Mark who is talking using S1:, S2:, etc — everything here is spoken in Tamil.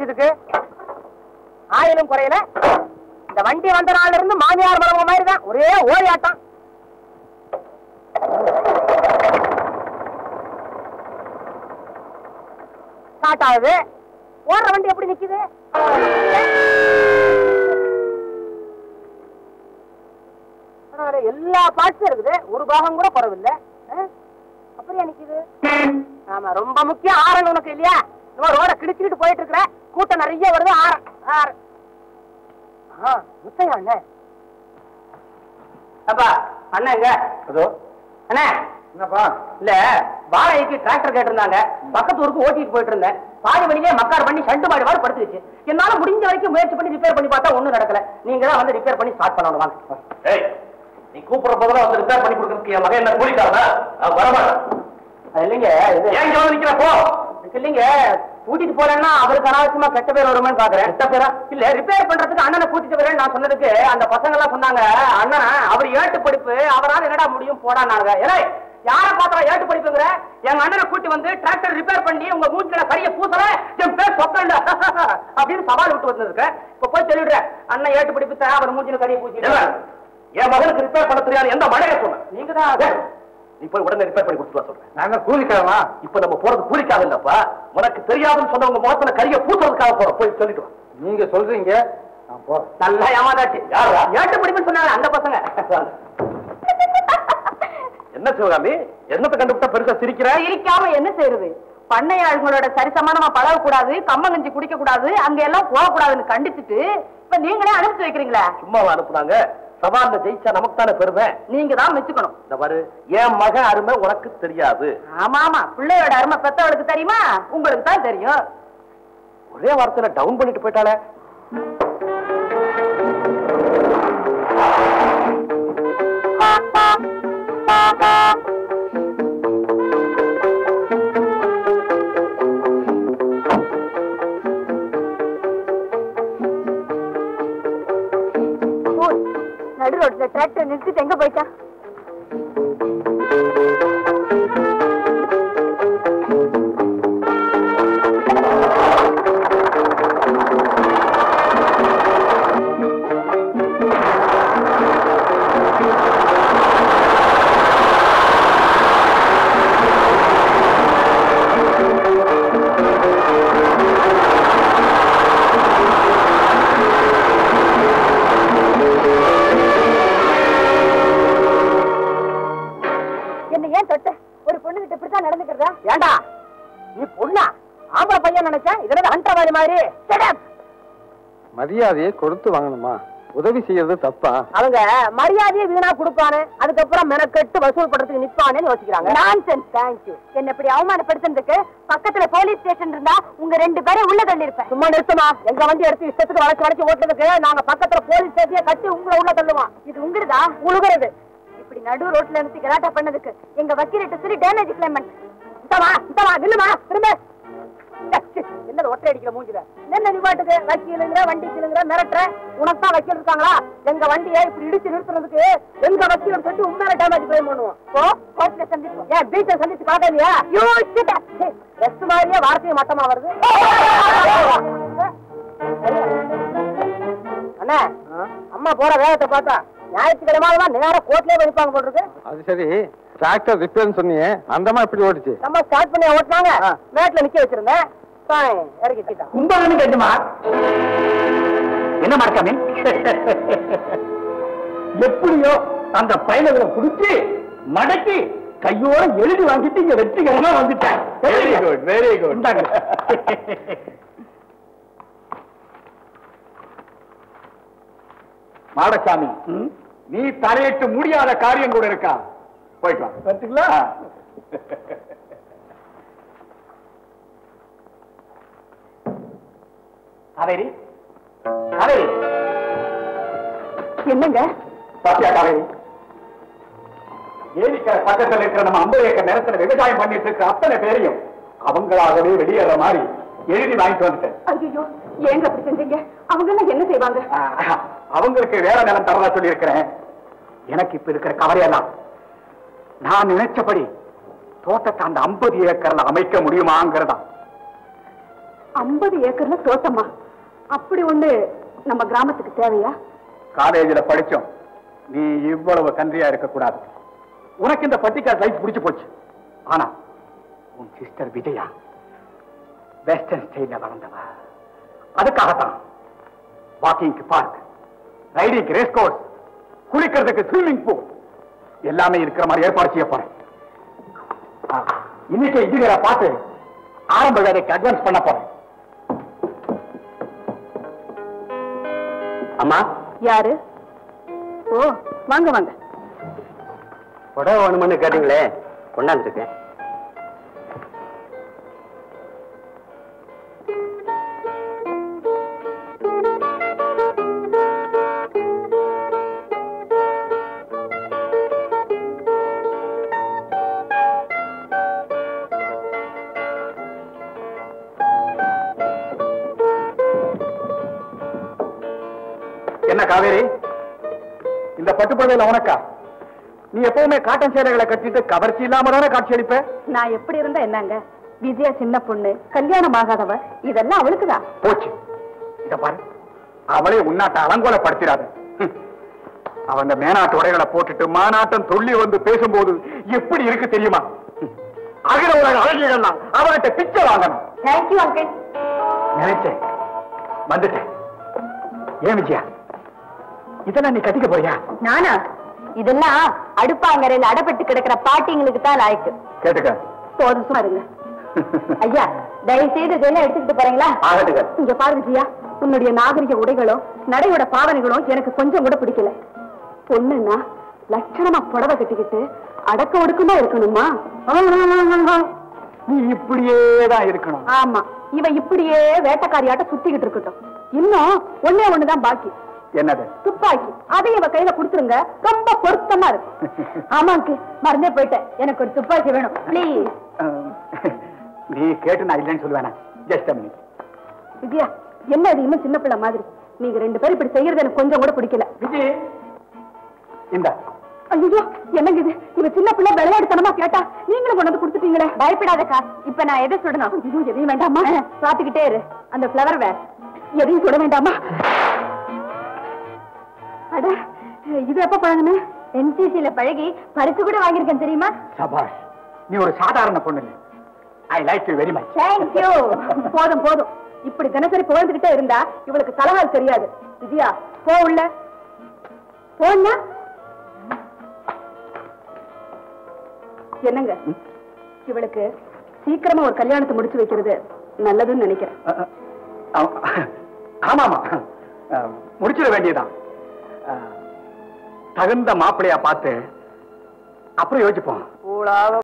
S1: போச்சு இதுக்கு ஆயிலும் குறையல இந்த வண்டி வந்த நாள்ல இருந்து மாமியார் மரபு மாதிரி தான் ஒரே ஓடி ஆட்டம் ஸ்டார்ட் ஆகுது ஓடுற வண்டி எப்படி நிக்குது பரவாயில்ல, எல்லா பார்ட்ஸும் இருக்குது ஒரு பாகம் கூட குறவில்லை ஆ? அப்புறம் ஏன் நிக்குது ஆமா ரொம்ப முக்கியம் ஆரன் உனக்கு இல்லையா இந்த ரோட கிழிச்சுக்கிட்டு போயிட்டு இருக்கிற கூட்டம் நிறைய வருது ஆரன் ஆரன் ஆ முத்தையா அண்ணன் அப்பா அண்ணன் எங்க
S2: அதோ
S1: அண்ணே
S2: என்னப்பா
S1: இல்ல வாடகைக்கு டிராக்டர் கேட்டிருந்தாங்க பக்கத்து ஊருக்கு ஓட்டிட்டு போயிட்டு இருந்தேன் பாதி வழியிலே மக்கார் பண்ணி ஷண்டு மாடி மாதிரி படுத்துருச்சு என்னால முடிஞ்ச வரைக்கும் முயற்சி பண்ணி ரிப்பேர் பண்ணி பார்த்தா ஒண்ணும் நடக்கல நீங்க தான் வந்து ரிப்பேர் பண்ணி ஸ்டார்ட் பண்ணணும் வாங்க
S2: ஏய் நீ கூப்பிடுற போதெல்லாம் வந்து ரிப்பேர் பண்ணி கொடுக்கறதுக்கு என் மகன் என்ன கூலிக்காரனா நான் வரமாட்டேன்
S1: அது இல்லைங்க இது
S2: ஏன் இங்க வந்து நிக்கிற போ
S1: இதுக்கு இல்லைங்க கூட்டிட்டு போறேன்னா அவருக்கு அனாவசியமா கெட்ட பேர் வருமான்னு பாக்குறேன் கெட்ட பேரா இல்ல ரிப்பேர் பண்றதுக்கு அண்ணனை கூட்டிட்டு வரேன் நான் சொன்னதுக்கு அந்த பசங்க எல்லாம் சொன்னாங்க அண்ணன் அவர் ஏட்டு படிப்பு அவரால் என்னடா முடியும் போடான்னாங்க ஏலே யார பார்த்தா ஏட்டு படிப்புங்கிற எங்க அண்ணனை கூட்டி வந்து டிராக்டர் ரிப்பேர் பண்ணி உங்க மூஞ்சில கரிய பூசல என் பேர் சொக்கண்ட அப்படின்னு சவால் விட்டு வந்திருக்க இப்ப போய் சொல்லிடுறேன் அண்ணன் ஏட்டு படிப்பு தான் அவர் மூஞ்சில கரிய
S2: என்ன?
S1: பூசி
S2: என் மகனுக்கு ரிப்பேர் பண்ண தெரியாது எந்த மழையை சொன்ன
S1: நீங்க தான்
S2: நீ போய் உடனே ரிப்பேர் பண்ணி கொடுத்து வா சொல்றேன்
S3: நாங்க கூலிக்காரமா
S2: இப்ப நம்ம போறது கூலிக்காக இல்லப்பா உனக்கு தெரியாதுன்னு சொன்னவங்க முகத்துல கரிய பூசுறதுக்காக போறோம் போய் சொல்லிட்டு வா
S3: நீங்க சொல்றீங்க நான் போறேன்
S1: நல்லா ஏமாதாச்சு
S2: யாரா?
S1: ஏட்டு படிப்புன்னு சொன்னாங்க அந்த பசங்க
S2: என்ன சிவகாமி என்னத்தை கண்டுபிட்டா பெருசா சிரிக்கிற
S1: சிரிக்காம என்ன செய்யறது பண்ணையாளர்களோட சரிசமானமா பழக கூடாது கம்மங்கஞ்சி குடிக்க கூடாது அங்க எல்லாம் போக கூடாதுன்னு கண்டிச்சுட்டு இப்ப நீங்களே அனுப்பிச்சு வைக்கிறீங்களா
S2: சும்மாவா அனுப்புனாங்க சவால்ல ஜெயிச்சா நமக்கு தானே பெருமை
S1: நீங்க தான் மெச்சுக்கணும்
S2: இந்த பாரு என் மகன் அருமை உனக்கு தெரியாது
S1: ஆமா ஆமா பிள்ளையோட அருமை பெத்தவளுக்கு தெரியுமா உங்களுக்கு தான் தெரியும்
S2: ஒரே வார்த்தையில டவுன் பண்ணிட்டு போயிட்டாளே
S1: நடு ரோட்ல டிராக்டர் நிறுத்திட்டு எங்க போயிட்டா என்ன ஏன் தொட்ட ஒரு பொண்ணு கிட்ட இப்படித்தான் நடந்துக்கிறதா ஏண்டா நீ பொண்ணா ஆம்பளை பையன் நினைச்சேன் இதனால அண்டவாதி மாதிரி Shut up.
S3: மரியாதையை கொடுத்து வாங்கணுமா உதவி செய்யறது தப்பா
S1: அவங்க மரியாதையை வீணா கொடுப்பானு அதுக்கப்புறம் மெனக்கெட்டு வசூல் பண்றதுக்கு நிப்பானேன்னு யோசிக்கிறாங்க நான்சென்ஸ் தேங்க்யூ என்ன இப்படி அவமானப்படுத்துறதுக்கு பக்கத்துல போலீஸ் ஸ்டேஷன் இருந்தா உங்க ரெண்டு பேரும் உள்ள தள்ளி இருப்பேன் சும்மா நிறுத்துமா எங்க வண்டி எடுத்து இஷ்டத்துக்கு வளைச்சு வளைச்சு ஓட்டுறதுக்கு நாங்க பக்கத்துல போலீஸ் ஸ்டேஷனை கட்டி உங்களை உள்ள தள்ளுவோம் இது உங்களுதா உழுகுறது இப்படி நடு ரோட்ல இருந்து கலாட்டா பண்ணதுக்கு எங்க வக்கீலிட்ட சொல்லி டேமேஜ் கிளைம் இந்தவா இந்தவா நில்லுமா திரும்ப என்னது ஒற்றை அடிக்கிற மூஞ்சில என்ன நீ பாட்டுக்கு வக்கீலுங்கிற வண்டி கீழுங்கிற மிரட்டுற உனக்கு தான் வக்கீல் இருக்காங்களா எங்க வண்டியை இப்படி இடிச்சு நிறுத்துறதுக்கு எங்க வக்கீல் சொல்லி உண்மையில டேமேஜ் கிளைம் பண்ணுவோம் ஓ கோர்ட்ல சந்திப்போம் ஏன் பீச்சை சந்திச்சு பாக்கலையா யூ ஷிட் ரெஸ்ட் மாதிரியே வார்த்தையும் மட்டமா வருது அண்ணா அம்மா போற வேகத்தை பார்த்தா ஞாயிற்றுக்கிழமை நேரா கோர்ட்லயே வைப்பாங்க போல் இருக்கு
S3: அது சரி டிராக்டர் ரிப்பேர்னு சொன்னியே அந்தமா இப்படி ஓடிச்சு
S1: நம்ம ஸ்டார்ட் பண்ணி ஓட்டினாங்க மேட்ல நிக்க வச்சிருந்தேன் சாய், இறக்கி வச்சுட்டான்
S2: கும்பகன்னு கேட்டுமா என்ன மறக்காமே எப்படியோ அந்த பயணங்களை குடிச்சு மடக்கி கையோட எழுதி வாங்கிட்டு இங்க வெற்றிகரமா வந்துட்டேன் very good very good Madasamy நீ தலையிட்டு முடியாத காரியம் கூட இருக்கா போயிட்டு வா பார்த்தீங்களா காவேரி காவேரி
S1: என்னங்க
S2: பாத்தியா காவேரி ஏரிக்கரை பக்கத்துல இருக்கிற நம்ம ஐம்பது ஏக்கர் நிலத்துல விவசாயம் பண்ணிட்டு இருக்கிற அத்தனை பேரையும் அவங்களாகவே வெளியேற மாதிரி எழுதி வாங்கிட்டு வந்துட்டேன்
S1: ஐயோ ஏங்க அப்படி செஞ்சீங்க அவங்க எல்லாம் என்ன செய்வாங்க
S2: ஆஹ், அவங்களுக்கு வேற நிலம் தரதா சொல்லி இருக்கிறேன் எனக்கு இப்ப இருக்கிற கவலையெல்லாம் நான் நினைச்சபடி தோட்டத்தை அந்த ஐம்பது ஏக்கர்ல அமைக்க முடியுமாங்கிறதா
S1: ஐம்பது ஏக்கர்ல தோட்டமா அப்படி ஒண்ணு நம்ம கிராமத்துக்கு தேவையா
S2: காலேஜில் படிச்சோம் நீ இவ்வளவு கன்றியா இருக்க கூடாது உனக்கு இந்த பட்டிக்காட் லைஃப் பிடிச்சு போச்சு ஆனா உன் சிஸ்டர் விஜயா வெஸ்டர்ன் ஸ்டைல வளர்ந்தவ அதுக்காகத்தான் வாக்கிங்க்கு பார்க் ரைடிங்க்கு ரேஸ் கோர்ஸ் குளிக்கிறதுக்கு ஸ்விம்மிங் பூல் எல்லாமே இருக்கிற மாதிரி ஏற்பாடு செய்ய போறேன் ஆ, இன்னைக்கு இன்ஜினியரை பார்த்து ஆரம்ப வேலைக்கு அட்வான்ஸ் பண்ண போறேன் அம்மா
S1: யாரு ஓ வாங்க வாங்க
S2: புடவை வேணும்னு கேட்டீங்களே கொண்டாந்துருக்கேன் என்ன காவேரி இந்த பட்டுப்புடவையில உனக்கா நீ எப்பவுமே காட்டன் சேலைகளை கட்டிட்டு கவர்ச்சி இல்லாம தானே காட்சி அளிப்ப
S1: நான் எப்படி இருந்தா என்னங்க விஜயா சின்ன பொண்ணு கல்யாணம் ஆகாதவ இதெல்லாம் அவளுக்குதான்
S2: போச்சு இத பாரு அவளே உன்னாட்ட அலங்கோலப்படுத்திடாத ஹம். அவ அந்த மேனாட்டு உடைகளை போட்டுட்டு மாநாட்டம் துள்ளி வந்து பேசும்போது எப்படி இருக்கு தெரியுமா ஹம். அகில உலக அழகிகள்லாம் அவகிட்ட பிச்சை வாங்கணும்
S1: தேங்க்யூ அங்கிள்
S2: நினைச்சேன் வந்துட்டேன் ஏன் விஜயா இதெல்லாம் நீ கட்டிக்க போறியா
S1: நானா இதெல்லாம் அடுப்பாங்கரையில அடப்பட்டு கிடக்கிற பாட்டிங்களுக்கு தான் லாய்க்கு
S2: கேட்டுக்க
S1: போதும் சும்மா இருங்க ஐயா தயவு செய்து இதெல்லாம் எடுத்துக்கிட்டு போறீங்களா
S2: ஆகட்டுங்க
S1: இங்க பாரு விஜயா உன்னுடைய நாகரிக உடைகளும் நடையோட பாவனைகளும் எனக்கு கொஞ்சம் கூட பிடிக்கல பொண்ணுன்னா லட்சணமா புடவை கட்டிக்கிட்டு அடக்க ஒடுக்கமா இருக்கணுமா
S2: நீ இப்படியே தான் இருக்கணும்
S1: ஆமா இவ இப்படியே வேட்டக்காரியாட்ட சுத்திக்கிட்டு இருக்கட்டும் இன்னும் ஒண்ணே ஒண்ணுதான் பாக்கி
S2: என்னது
S1: துப்பாக்கி அதையும் இவ கையில கொடுத்துருங்க ரொம்ப பொருத்தமா இருக்கும் ஆமாக்கு மறந்தே போயிட்டேன் எனக்கு ஒரு துப்பாக்கி வேணும் ப்ளீஸ்
S2: அஹ், நீ கேட்டு நான் இல்லைன்னு சொல்லுவேனா ஜஸ்ட் அ மினிட்
S1: விஜயா என்ன இது இன்னும் சின்ன பிள்ளை மாதிரி நீங்க ரெண்டு பேரும் இப்படி செய்யறது எனக்கு கொஞ்சம் கூட பிடிக்கல
S2: விஜய் இந்த
S1: ஐயோ என்னங்க இது இவ சின்ன பிள்ளை விளையாடுத்தனமா கேட்டா நீங்களும் கொண்டு வந்து கொடுத்துட்டீங்களே பயப்படாதக்கா இப்ப நான் எதை சுடணும் ஐயோ எதையும் வேண்டாமா பாத்துக்கிட்டே இரு அந்த ஃபிளவர் வேர் எதையும் சுட வேண்டாமா அட இது எப்ப பழகுன என்சிசில பழகி பரிசு கூட வாங்கியிருக்கேன் தெரியுமா
S2: சபாஷ் நீ ஒரு சாதாரண பொண்ணு இல்லை I like you very much
S1: thank you போதும் போதும் இப்படி தினசரி புகழ்ந்துகிட்டே இருந்தா இவளுக்கு தலைவால் தெரியாது விஜயா போ உள்ள போன்னா என்னங்க இவளுக்கு சீக்கிரமா ஒரு கல்யாணத்தை முடிச்சு வைக்கிறது நல்லதுன்னு நினைக்கிறேன்
S2: ஆமாமா அஹ், முடிச்சிட வேண்டியதுதான் அஹ், தகுந்த மாப்பிள்ளையா பார்த்து அப்புறம் யோசிப்போம்